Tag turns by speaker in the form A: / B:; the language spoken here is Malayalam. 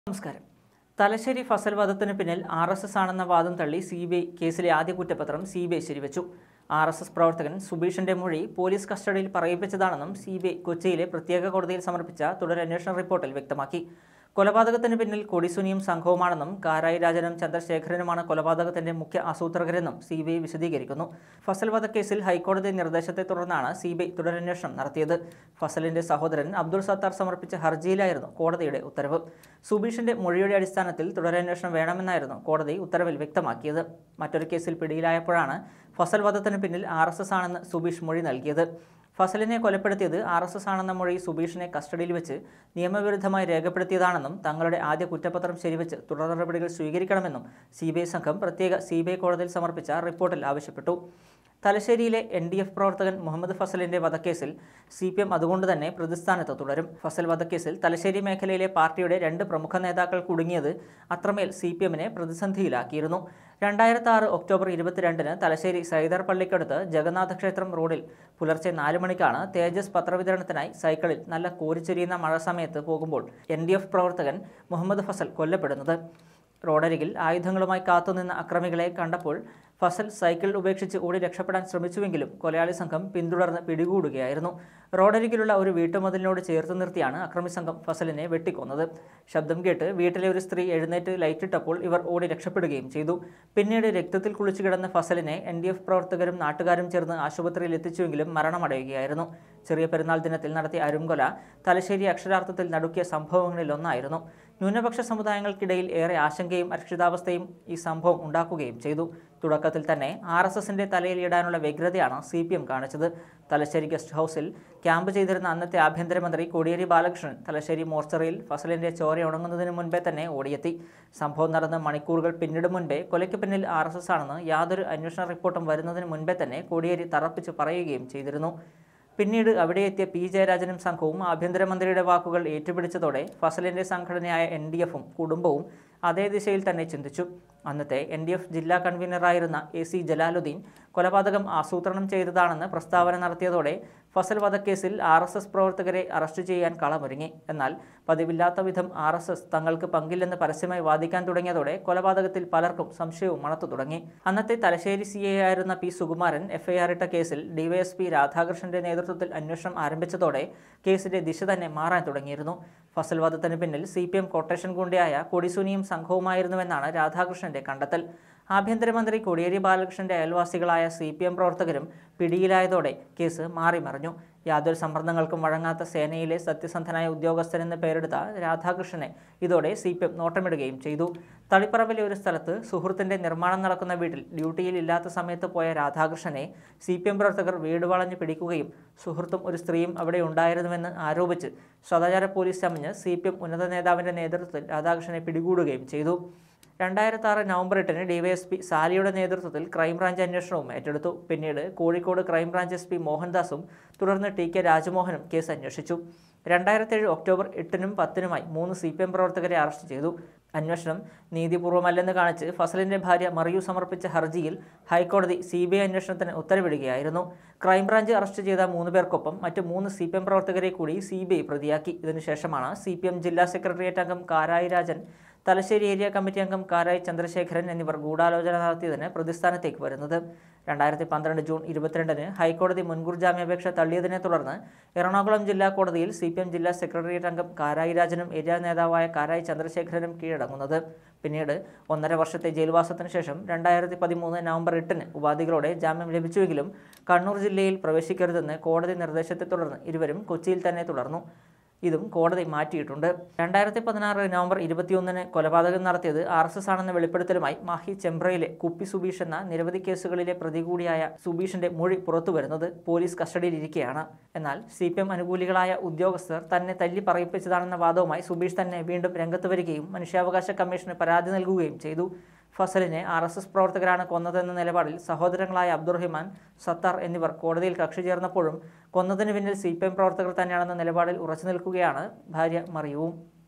A: നമസ്കാരം തലശ്ശേരി ഫസൽ വധത്തിന് പിന്നിൽ ആർ എസ് എസ് ആണെന്ന വാദം തള്ളി സി ബി ഐ കേസിലെ ആദ്യ കുറ്റപത്രം സി ബി ഐ ശരിവച്ചു ആർ എസ് എസ് പ്രവർത്തകൻ സുബീഷിന്റെ മൊഴി പോലീസ് കസ്റ്റഡിയിൽ പറയിപ്പിച്ചതാണെന്നും സി ബി ഐ കൊച്ചിയിലെ പ്രത്യേക കോടതിയിൽ സമർപ്പിച്ച തുടരന്വേഷണ റിപ്പോർട്ടിൽ വ്യക്തമാക്കി കൊലപാതകത്തിന് പിന്നിൽ കൊടിസുനിയും സംഘവുമാണെന്നും കാരായി രാജനും ചന്ദ്രശേഖരനുമാണ് കൊലപാതകത്തിന്റെ മുഖ്യ ആസൂത്രകരെന്നും സി ബി ഐ വിശദീകരിക്കുന്നു ഫസൽ വധക്കേസിൽ ഹൈക്കോടതി നിർദ്ദേശത്തെ തുടർന്നാണ് സി ബി ഐ തുടരന്വേഷണം നടത്തിയത് ഫസലിന്റെ സഹോദരൻ അബ്ദുൾ സത്താർ സമർപ്പിച്ച ഹർജിയിലായിരുന്നു കോടതിയുടെ ഉത്തരവ് സുബീഷിന്റെ മൊഴിയുടെ അടിസ്ഥാനത്തിൽ തുടരന്വേഷണം വേണമെന്നായിരുന്നു കോടതി ഉത്തരവിൽ വ്യക്തമാക്കിയത് മറ്റൊരു കേസിൽ പിടിയിലായപ്പോഴാണ് ഫസൽ വധത്തിന് പിന്നിൽ ആർ എസ് എസ് ആണെന്ന് സുബീഷ് മൊഴി നൽകിയത് ഫസലിനെ കൊലപ്പെടുത്തിയത് ആർ എസ് എസ് ആണെന്ന മൊഴി സുബീഷിനെ കസ്റ്റഡിയിൽ വെച്ച് നിയമവിരുദ്ധമായി രേഖപ്പെടുത്തിയതാണെന്നും തങ്ങളുടെ ആദ്യ കുറ്റപത്രം ശരിവെച്ച് തുടർ നടപടികൾ സ്വീകരിക്കണമെന്നും സി ബി ഐ സംഘം പ്രത്യേക സി ബി ഐ കോടതിയിൽ സമർപ്പിച്ച റിപ്പോർട്ടിൽ ആവശ്യപ്പെട്ടു തലശ്ശേരിയിലെ എൻ ഡി എഫ് പ്രവർത്തകൻ മുഹമ്മദ് ഫസലിന്റെ വധക്കേസിൽ സി പി എം അതുകൊണ്ട് തന്നെ പ്രതിസ്ഥാനത്ത് തുടരും ഫസൽ വധക്കേസിൽ തലശ്ശേരി മേഖലയിലെ പാർട്ടിയുടെ രണ്ട് പ്രമുഖ നേതാക്കൾ കുടുങ്ങിയത് അത്രമേൽ സി പി എമ്മിനെ പ്രതിസന്ധിയിലാക്കിയിരുന്നു രണ്ടായിരത്തി ആറ് ഒക്ടോബർ ഇരുപത്തിരണ്ടിന് തലശ്ശേരി സൈദർ പള്ളിക്കടുത്ത് ജഗന്നാഥ ക്ഷേത്രം റോഡിൽ പുലർച്ചെ നാല് മണിക്കാണ് തേജസ് പത്രവിതരണത്തിനായി സൈക്കിളിൽ നല്ല കോരിച്ചൊരിയുന്ന മഴ സമയത്ത് പോകുമ്പോൾ എൻ ഡി എഫ് പ്രവർത്തകൻ മുഹമ്മദ് ഫസൽ കൊല്ലപ്പെടുന്നത് റോഡരികിൽ ആയുധങ്ങളുമായി കാത്തുനിന്ന അക്രമികളെ കണ്ടപ്പോൾ ഫസൽ സൈക്കിൾ ഉപേക്ഷിച്ച് ഓടി രക്ഷപ്പെടാൻ ശ്രമിച്ചുവെങ്കിലും കൊലയാളി സംഘം പിന്തുടർന്ന് പിടികൂടുകയായിരുന്നു റോഡരികിലുള്ള ഒരു വീട്ടുമതിലിനോട് ചേർത്ത് നിർത്തിയാണ് അക്രമി സംഘം ഫസലിനെ വെട്ടിക്കൊന്നത് ശബ്ദം കേട്ട് വീട്ടിലെ ഒരു സ്ത്രീ എഴുന്നേറ്റ് ലൈറ്റിട്ടപ്പോൾ ഇവർ ഓടി രക്ഷപ്പെടുകയും ചെയ്തു പിന്നീട് രക്തത്തിൽ കുളിച്ചു കിടന്ന ഫസലിനെ എൻ ഡി എഫ് പ്രവർത്തകരും നാട്ടുകാരും ചേർന്ന് ആശുപത്രിയിൽ എത്തിച്ചുവെങ്കിലും മരണമടയുകയായിരുന്നു ചെറിയ പെരുന്നാൾ ദിനത്തിൽ നടത്തിയ അരുംകൊല തലശ്ശേരി അക്ഷരാർത്ഥത്തിൽ നടുക്കിയ സംഭവങ്ങളിലൊന്നായിരുന്നു ന്യൂനപക്ഷ സമുദായങ്ങൾക്കിടയിൽ ഏറെ ആശങ്കയും അരക്ഷിതാവസ്ഥയും ഈ സംഭവം ഉണ്ടാക്കുകയും ചെയ്തു തുടക്കത്തിൽ തന്നെ ആർ എസ് എസിന്റെ തലയിലിടാനുള്ള വ്യഗ്രതയാണ് സി പി എം കാണിച്ചത് തലശ്ശേരി ഗസ്റ്റ് ഹൗസിൽ ക്യാമ്പ് ചെയ്തിരുന്ന അന്നത്തെ ആഭ്യന്തരമന്ത്രി കോടിയേരി ബാലകൃഷ്ണൻ തലശ്ശേരി മോർച്ചറിയിൽ ഫസലിന്റെ ചോര ഉണങ്ങുന്നതിന് മുൻപേ തന്നെ ഓടിയെത്തി സംഭവം നടന്ന് മണിക്കൂറുകൾ പിന്നിടും മുൻപേ കൊലയ്ക്ക് പിന്നിൽ ആർ എസ് എസ് ആണെന്ന് യാതൊരു അന്വേഷണ റിപ്പോർട്ടും വരുന്നതിന് മുൻപേ തന്നെ കോടിയേരി തറപ്പിച്ച് പറയുകയും ചെയ്തിരുന്നു പിന്നീട് അവിടെ എത്തിയ പി ജയരാജനും സംഘവും ആഭ്യന്തരമന്ത്രിയുടെ വാക്കുകൾ ഏറ്റുപിടിച്ചതോടെ ഫസലിന്റെ സംഘടനയായ എൻ ഡി എഫും കുടുംബവും അതേ ദിശയിൽ തന്നെ ചിന്തിച്ചു അന്നത്തെ എൻ ഡി എഫ് ജില്ലാ കൺവീനറായിരുന്ന എ സി ജലാലുദ്ദീൻ കൊലപാതകം ആസൂത്രണം ചെയ്തതാണെന്ന് പ്രസ്താവന നടത്തിയതോടെ ഫസൽ വധക്കേസിൽ ആർ എസ് എസ് പ്രവർത്തകരെ അറസ്റ്റ് ചെയ്യാൻ കളമൊരുങ്ങി എന്നാൽ പതിവില്ലാത്ത വിധം ആർ എസ് എസ് തങ്ങൾക്ക് പങ്കില്ലെന്ന് പരസ്യമായി വാദിക്കാൻ തുടങ്ങിയതോടെ കൊലപാതകത്തിൽ പലർക്കും സംശയവും മണത്തു തുടങ്ങി അന്നത്തെ തലശ്ശേരി സി എ ആയിരുന്ന പി സുകുമാരൻ എഫ്ഐആർ ഇട്ട കേസിൽ ഡിവൈഎസ്പി രാധാകൃഷ്ണന്റെ നേതൃത്വത്തിൽ അന്വേഷണം ആരംഭിച്ചതോടെ കേസിന്റെ ദിശ തന്നെ മാറാൻ തുടങ്ങിയിരുന്നു ഫസൽ വധത്തിന് പിന്നിൽ സി പി എം കൊട്ടേഷൻ ഗുണ്ടയായ കൊടിസുനിയും സംഘവുമായിരുന്നുവെന്നാണ് രാധാകൃഷ്ണന്റെ കണ്ടെത്തൽ ആഭ്യന്തരമന്ത്രി കോടിയേരി ബാലകൃഷ്ണന്റെ അയൽവാസികളായ സി പി എം പ്രവർത്തകരും പിടിയിലായതോടെ കേസ് മാറിമറിഞ്ഞു യാതൊരു സമ്മർദ്ദങ്ങൾക്കും വഴങ്ങാത്ത സേനയിലെ സത്യസന്ധനായ ഉദ്യോഗസ്ഥനെന്ന് പേരെടുത്ത രാധാകൃഷ്ണനെ ഇതോടെ സി പി എം നോട്ടമിടുകയും ചെയ്തു തളിപ്പറമ്പിലെ ഒരു സ്ഥലത്ത് സുഹൃത്തിന്റെ നിർമ്മാണം നടക്കുന്ന വീട്ടിൽ ഡ്യൂട്ടിയിൽ ഇല്ലാത്ത സമയത്ത് പോയ രാധാകൃഷ്ണനെ സി പി എം പ്രവർത്തകർ വീട് വളഞ്ഞ് പിടിക്കുകയും സുഹൃത്തും ഒരു സ്ത്രീയും അവിടെ ഉണ്ടായിരുന്നുവെന്ന് ആരോപിച്ച് സദാചാര പോലീസ് ചമഞ്ഞ് സി പി എം ഉന്നത നേതാവിന്റെ നേതൃത്വത്തിൽ രാധാകൃഷ്ണനെ പിടികൂടുകയും ചെയ്തു രണ്ടായിരത്തി ആറ് നവംബർ എട്ടിന് ഡിവൈഎസ്പി സാലിയുടെ നേതൃത്വത്തിൽ ക്രൈംബ്രാഞ്ച് അന്വേഷണവും ഏറ്റെടുത്തു പിന്നീട് കോഴിക്കോട് ക്രൈംബ്രാഞ്ച് എസ് പി മോഹൻദാസും തുടർന്ന് ടി കെ രാജമോഹനും കേസ് അന്വേഷിച്ചു രണ്ടായിരത്തി ഏഴ് ഒക്ടോബർ എട്ടിനും പത്തിനുമായി മൂന്ന് സി പി എം പ്രവർത്തകരെ അറസ്റ്റ് ചെയ്തു അന്വേഷണം നീതിപൂർവമല്ലെന്ന് കാണിച്ച് ഫസലിന്റെ ഭാര്യ മറിയു സമർപ്പിച്ച ഹർജിയിൽ ഹൈക്കോടതി സി ബി ഐ അന്വേഷണത്തിന് ഉത്തരവിടുകയായിരുന്നു ക്രൈംബ്രാഞ്ച് അറസ്റ്റ് ചെയ്ത മൂന്ന് പേർക്കൊപ്പം മറ്റ് മൂന്ന് സി പി എം പ്രവർത്തകരെ കൂടി സി ബി ഐ പ്രതിയാക്കി ഇതിനുശേഷമാണ് സി പി എം ജില്ലാ സെക്രട്ടേറിയറ്റ് അംഗം കാരായി രാജൻ തലശ്ശേരി ഏരിയ കമ്മിറ്റി അംഗം കാരായി ചന്ദ്രശേഖരൻ എന്നിവർ ഗൂഢാലോചന നടത്തിയതിന് പ്രതിസ്ഥാനത്തേക്ക് വരുന്നത് രണ്ടായിരത്തി പന്ത്രണ്ട് ജൂൺ ഇരുപത്തിരണ്ടിന് ഹൈക്കോടതി മുൻകൂർ ജാമ്യാപേക്ഷ തള്ളിയതിനെ തുടർന്ന് എറണാകുളം ജില്ലാ കോടതിയിൽ സി പി എം ജില്ലാ സെക്രട്ടേറിയറ്റ് അംഗം കാരായി രാജനും ഏരിയ നേതാവായ കാരായി ചന്ദ്രശേഖരനും കീഴടങ്ങുന്നത് പിന്നീട് ഒന്നര വർഷത്തെ ജയിൽവാസത്തിന് ശേഷം രണ്ടായിരത്തി പതിമൂന്ന് നവംബർ എട്ടിന് ഉപാധികളോടെ ജാമ്യം ലഭിച്ചുവെങ്കിലും കണ്ണൂർ ജില്ലയിൽ പ്രവേശിക്കരുതെന്ന് കോടതി നിർദ്ദേശത്തെ തുടർന്ന് ഇരുവരും കൊച്ചിയിൽ തന്നെ തുടർന്നു ഇതും കോടതി മാറ്റിയിട്ടുണ്ട് രണ്ടായിരത്തി പതിനാറ് നവംബർ ഇരുപത്തിയൊന്നിന് കൊലപാതകം നടത്തിയത് ആർ എസ് എസ് ആണെന്ന വെളിപ്പെടുത്തലുമായി മാഹി ചെമ്പ്രയിലെ കുപ്പി സുബീഷ് എന്ന നിരവധി കേസുകളിലെ പ്രതി കൂടിയായ സുബീഷിന്റെ മൊഴി പുറത്തുവരുന്നത് പോലീസ് കസ്റ്റഡിയിലിരിക്കെയാണ് എന്നാൽ സി പി എം അനുകൂലികളായ ഉദ്യോഗസ്ഥർ തന്നെ തല്ലി പറയിപ്പിച്ചതാണെന്ന വാദവുമായി സുബീഷ് തന്നെ വീണ്ടും രംഗത്ത് വരികയും മനുഷ്യാവകാശ കമ്മീഷന് പരാതി നൽകുകയും ചെയ്തു ഫസലിനെ ആർ എസ് എസ് പ്രവർത്തകരാണ് കൊന്നതെന്ന നിലപാടിൽ സഹോദരങ്ങളായ അബ്ദുറഹിമാൻ സത്താർ എന്നിവർ കോടതിയിൽ കക്ഷി ചേർന്നപ്പോഴും കൊന്നതിന് പിന്നിൽ സി പി എം പ്രവർത്തകർ തന്നെയാണെന്ന നിലപാടിൽ ഉറച്ചു നിൽക്കുകയാണ് ഭാര്യ മറിയവും